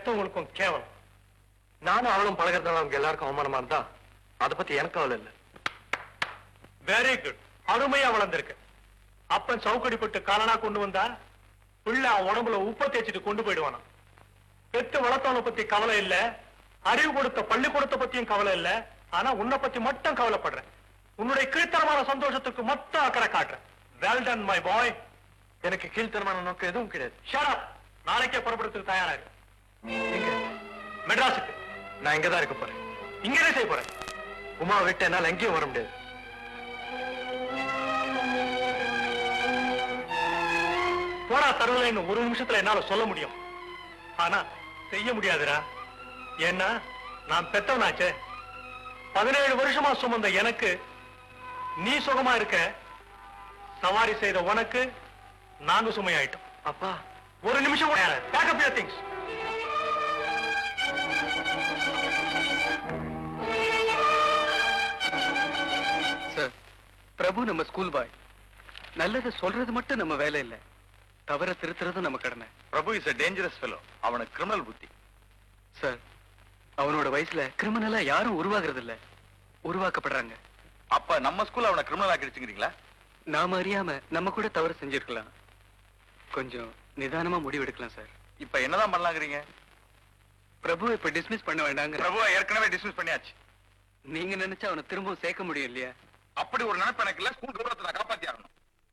பெத்தவங்களுக்கும் கேவலம் நானும் அவளும் பழகிறதால அவங்க எல்லாருக்கும் அவமானமா இருந்தா அதை பத்தி எனக்கு கவலை இல்லை வெரி குட் அருமையா வளர்ந்திருக்கு அப்பன் சவுக்கடிப்பட்டு காலனா கொண்டு வந்தா பிள்ளை அவன் உடம்புல உப்பை தேய்ச்சிட்டு கொண்டு போயிடுவானா பெத்து வளர்த்தவனை பத்தி கவலை இல்ல அறிவு கொடுத்த பள்ளிக்கூடத்தை பத்தியும் கவலை இல்ல ஆனா உன்னை பத்தி மட்டும் கவலைப்படுறேன் உன்னுடைய கீழ்த்தரமான சந்தோஷத்துக்கு மட்டும் அக்கறை காட்டுறேன் வெல் டன் மை பாய் எனக்கு கீழ்த்தரமான நோக்கம் எதுவும் கிடையாது ஷட் நாளைக்கே புறப்படுறதுக்கு தயாரா இரு எங்க மெட்ராஸுக்கு நான் இங்கதான் இருக்க போறேன் இங்கேயே செய்ய போறேன் உமா விட்டு என்னால எங்கேயும் வர முடியாது போடா தருவலைன்னு ஒரு நிமிஷத்துல என்னால சொல்ல முடியும் ஆனா செய்ய முடியாதுடா ஏன்னா நான் பெத்தவனாச்சே பதினேழு வருஷமா சுமந்த எனக்கு நீ சுகமா இருக்க சவாரி செய்த உனக்கு நாங்க சுமையாயிட்டோம் அப்பா ஒரு நிமிஷம் கூட pack up your things sir Prabhu நம்ம ஸ்கூல் பாய் நல்லதை சொல்றது மட்டும் நம்ம வேலை இல்ல தவற திருத்துறது நம்ம கடமை Prabhu is a dangerous fellow அவனுக்கு கிரிமினல் புத்தி சார் அவனோட வயசுல கிரிமினலா யாரும் உருவாகிறது இல்ல உருவாக்கப்படுறாங்க அப்ப நம்ம ஸ்கூல் அவனை கிரிமினல் ஆக்கிடுச்சுங்கிறீங்களா நாம அறியாம நம்ம கூட தவறு செஞ்சிருக்கலாம் கொஞ்சம் நிதானமா முடிவெடுக்கலாம் சார் இப்ப என்னதான் பண்ணலாங்கிறீங்க பிரபு இப்ப டிஸ்மிஸ் பண்ண வேண்டாங்க பிரபுவை ஏற்கனவே டிஸ்மிஸ் பண்ணியாச்சு நீங்க நினைச்சா அவனை திரும்பவும் சேர்க்க முடியும் இல்லையா அப்படி ஒரு நினைப்பு எனக்கு இல்ல ஸ்கூல் கௌரவத்தை நான் காப்பாத்தி ஆகணும்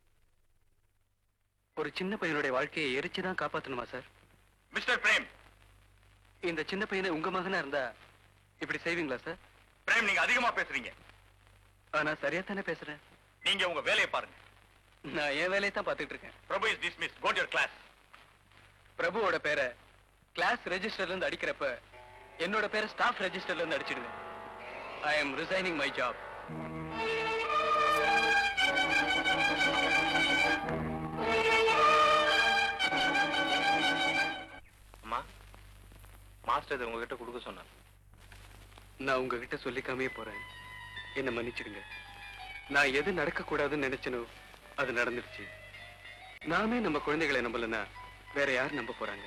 ஒரு சின்ன பையனுடைய வாழ்க்கையை எரிச்சுதான் காப்பாத்தணுமா சார் மிஸ்டர் பிரேம் இந்த சின்ன பையனை உங்க மகனா இருந்தா இப்படி செய்வீங்களா சார் பிரேம் நீங்க அதிகமா பேசுறீங்க ஆனா சரியா தானே பேசுறேன் நீங்க உங்க வேலையை பாருங்க நான் என் வேலையை தான் பார்த்துட்டு இருக்கேன் Prabhu is dismiss go to your class பிரபுவோட பேரை கிளாஸ் ரெஜிஸ்டர்ல இருந்து அடிக்கிறப்ப என்னோட பேரை ஸ்டாஃப் ரெஜிஸ்டர்ல இருந்து அடிச்சிடுங்க I am resigning my job அம்மா மாஸ்டர் இதை உங்ககிட்ட கொடுக்க சொன்னார் நான் உங்ககிட்ட சொல்லிக்காமே போறேன் என்ன மன்னிச்சிடுங்க நான் எது நடக்க கூடாதுன்னு நினைச்சனோ அது நடந்துருச்சு நாமே நம்ம குழந்தைகளை நம்பலன்னா வேற யார் நம்ப போறாங்க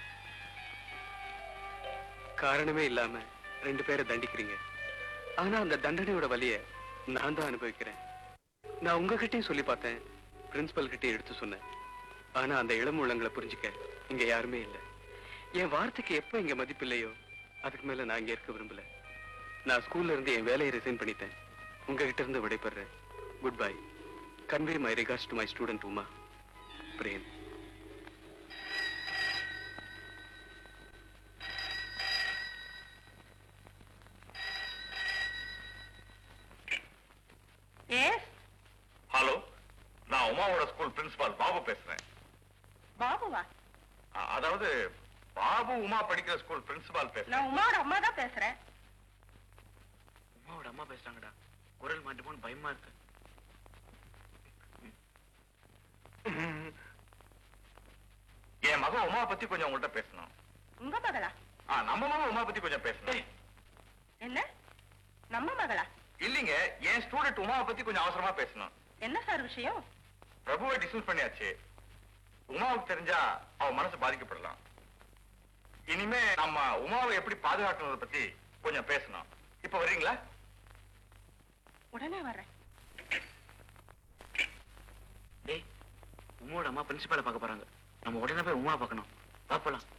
காரணமே இல்லாம ரெண்டு பேரை தண்டிக்கிறீங்க ஆனா அந்த தண்டனையோட வலிய நான் தான் அனுபவிக்கிறேன் நான் உங்ககிட்டயும் சொல்லி பார்த்தேன் பிரின்சிபல் கிட்டயும் எடுத்து சொன்னேன் ஆனா அந்த இளம் உள்ளங்களை புரிஞ்சுக்க இங்க யாருமே இல்லை என் வார்த்தைக்கு எப்ப இங்க மதிப்பு இல்லையோ அதுக்கு மேல நான் இங்க இருக்க விரும்பல நான் ஸ்கூல்ல இருந்து என் வேலையை ரிசைன் பண்ணிட்டேன் உங்ககிட்ட இருந்து விடைபெறேன் goodbye convey my regards to my student Uma Prem yes hello நான் உமாவோட ஸ்கூல் பிரின்சிபால் பாபு பேசுறேன் பாபுவா அ- அதாவது பாபு உமா படிக்கிற ஸ்கூல் பிரின்சிபால் பேசுறேன் நான் உமாவோட அம்மா தான் பேசுறேன் உமாவோட அம்மா பேசுறாங்கடா குரல் மாட்டுமோன்னு பயமா இருக்கு என் மகன் உமா பத்தி கொஞ்சம் உங்கள்கிட்ட பேசணும் உங்க மகளா ஆ, நம்ம மகன் உமா பத்தி கொஞ்சம் பேசணும் என்ன நம்ம மகளா இல்லீங்க என் ஸ்டூடெண்ட் உமாவை பத்தி கொஞ்சம் அவசரமா பேசணும் என்ன சார் விஷயம் பிரபுவை டிஸ்மிஸ் பண்ணியாச்சு உமாவுக்கு தெரிஞ்சா அவ மனசு பாதிக்கப்படலாம் இனிமே நம்ம உமாவை எப்படி பாதுகாக்கணுன்றத பத்தி கொஞ்சம் பேசணும் இப்ப வர்றீங்களா உடனே வர்றேன் டேய் உமாவோட அம்மா பிரின்சிபாலை பார்க்க போறாங்க நம்ம உடனே போய் உமா பார்க்கணும் பாப்பலாம்